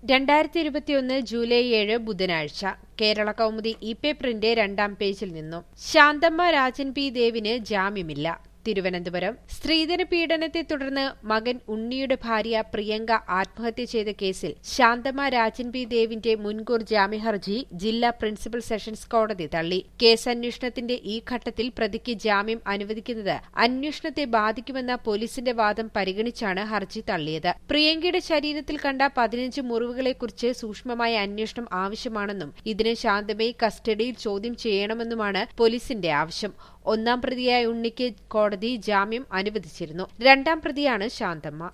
രണ്ടായിരത്തി ഇരുപത്തിയൊന്ന് ജൂലൈ ഏഴ് ബുധനാഴ്ച കേരള കൗമുദി ഇ പേപ്പറിന്റെ രണ്ടാം പേജിൽ നിന്നും ശാന്തമ്മ രാജൻ പി ദേവിന് ജാമ്യമില്ല തിരുവനന്തപുരം സ്ത്രീധന പീഡനത്തെ തുടർന്ന് മകൻ ഉണ്ണിയുടെ ഭാര്യ പ്രിയങ്ക ആത്മഹത്യ ചെയ്ത കേസിൽ ശാന്തമ്മ രാജൻ പി ദേവിന്റെ മുൻകൂർ ജാമ്യഹർജി ജില്ലാ പ്രിൻസിപ്പൽ സെഷൻസ് കോടതി തള്ളി കേസ് അന്വേഷണത്തിന്റെ ഈ ഘട്ടത്തിൽ പ്രതിക്ക് ജാമ്യം അനുവദിക്കുന്നത് അന്വേഷണത്തെ ബാധിക്കുമെന്ന പോലീസിന്റെ വാദം പരിഗണിച്ചാണ് ഹർജി തള്ളിയത് പ്രിയങ്കയുടെ ശരീരത്തിൽ കണ്ട പതിനഞ്ച് മുറിവുകളെക്കുറിച്ച് സൂക്ഷ്മമായ അന്വേഷണം ആവശ്യമാണെന്നും ഇതിന് ശാന്തമയെ കസ്റ്റഡിയിൽ ചോദ്യം ചെയ്യണമെന്നുമാണ് പോലീസിന്റെ ആവശ്യം ഒന്നാം പ്രതിയായ ഉണ്ണിക്ക് കോടതി ജാമ്യം അനുവദിച്ചിരുന്നു രണ്ടാം പ്രതിയാണ് ശാന്തമ്മ